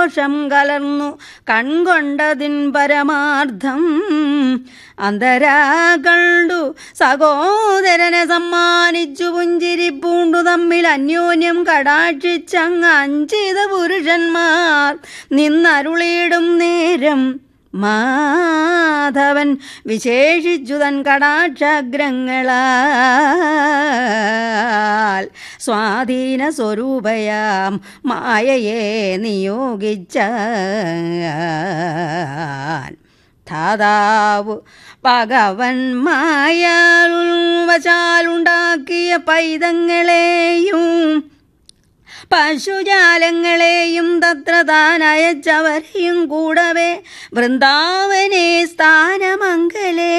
സന്തോഷം കലർന്നു കൺകൊണ്ടതിൻ പരമാർത്ഥം അന്തരാ കണ്ടു സഹോദരനെ സമ്മാനിച്ചു പുഞ്ചിരി പൂണ്ടു തമ്മിൽ അന്യോന്യം കടാക്ഷിച്ചങ്ങ് അഞ്ചിത പുരുഷന്മാർ നിന്നരുളിയിടും നേരം മാധവൻ വിശേഷിച്ചു തൻ കടാക്ഷഗ്രങ്ങളാൽ സ്വാധീന സ്വരൂപയാം മായയെ നിയോഗിച്ച ധാതാവ് ഭഗവൻ മായാലുവശാലുണ്ടാക്കിയ പൈതങ്ങളെയും പശുജാലങ്ങളെയും തത്ര താൻ അയച്ചവരെയും കൂടവേ വൃന്ദാവനെ സ്ഥാനമംഗലേ